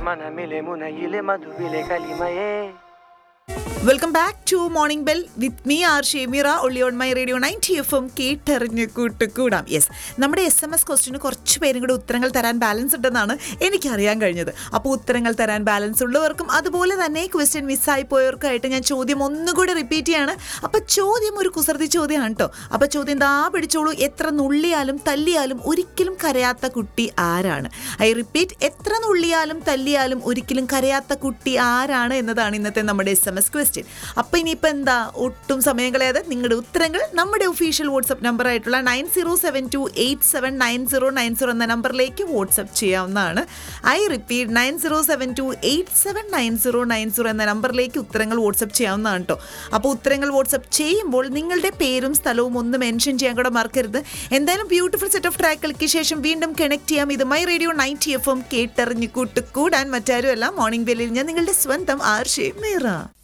മനമിലെ മുനയിലെ മധുവിലെ കലിമയേ welcome back to morning bell with me R Shemeera only on my radio ninety F M കേട്ടറിഞ്ഞ് കൂട്ടുകൂടാം യെസ് നമ്മുടെ എസ് എം എസ് ക്വസ്റ്റിന് കുറച്ച് പേരും കൂടെ ഉത്തരങ്ങൾ തരാൻ ബാലൻസ് ഉണ്ടെന്നാണ് എനിക്കറിയാൻ കഴിഞ്ഞത് അപ്പോൾ ഉത്തരങ്ങൾ തരാൻ ബാലൻസ് ഉള്ളവർക്കും അതുപോലെ തന്നെ ക്വസ്റ്റ്യൻ മിസ്സായി പോയവർക്കായിട്ട് ഞാൻ ചോദ്യം ഒന്നുകൂടി റിപ്പീറ്റ് ചെയ്യാണ് അപ്പോൾ ചോദ്യം ഒരു കുസൃതി ചോദ്യമാണ് കേട്ടോ അപ്പോൾ ചോദ്യം ദാ പിടിച്ചോളൂ എത്ര നുള്ളിയാലും തല്ലിയാലും ഒരിക്കലും കരയാത്ത കുട്ടി ആരാണ് ഐ റിപ്പീറ്റ് എത്ര നുള്ളിയാലും തല്ലിയാലും ഒരിക്കലും കരയാത്ത കുട്ടി ആരാണ് എന്നതാണ് ഇന്നത്തെ നമ്മുടെ എസ് എം എസ് ക്വസ്റ്റ്യൻ അപ്പൊ ഇനിയിപ്പോ എന്താ ഒട്ടും സമയം കളയാതെ നിങ്ങളുടെ ഉത്തരങ്ങൾ നമ്മുടെ ഒഫീഷ്യൽ വാട്സ്ആപ്പ് നമ്പർ ആയിട്ടുള്ള nine zero seven two eight seven nine zero nine zero എന്ന നമ്പറിലേക്ക് വാട്സ്ആപ്പ് ചെയ്യാവുന്നതാണ് I repeat nine zero seven two eight seven nine zero nine zero എന്ന നമ്പറിലേക്ക് ഉത്തരങ്ങൾ വാട്സ്ആപ്പ് ചെയ്യാവുന്നതാണ് കേട്ടോ അപ്പോൾ ഉത്തരങ്ങൾ വാട്സ്ആപ്പ് ചെയ്യുമ്പോൾ നിങ്ങളുടെ പേരും സ്ഥലവും ഒന്ന് മെൻഷൻ ചെയ്യാൻ കൂടെ മറക്കരുത് എന്തായാലും ബ്യൂട്ടിഫുൾ സെറ്റ് ഓഫ് ട്രാക്കുകൾക്ക് ശേഷം വീണ്ടും കണക്ട് ചെയ്യാം ഇത് my radio ninety F M കേട്ടറിഞ്ഞ് കൂട്ടുകൂടാൻ മറ്റാരുമല്ല മോർണിംഗ് ബെല്ലിൽ ഞാൻ നിങ്ങളുടെ സ്വന്തം ആർഷേ മീറ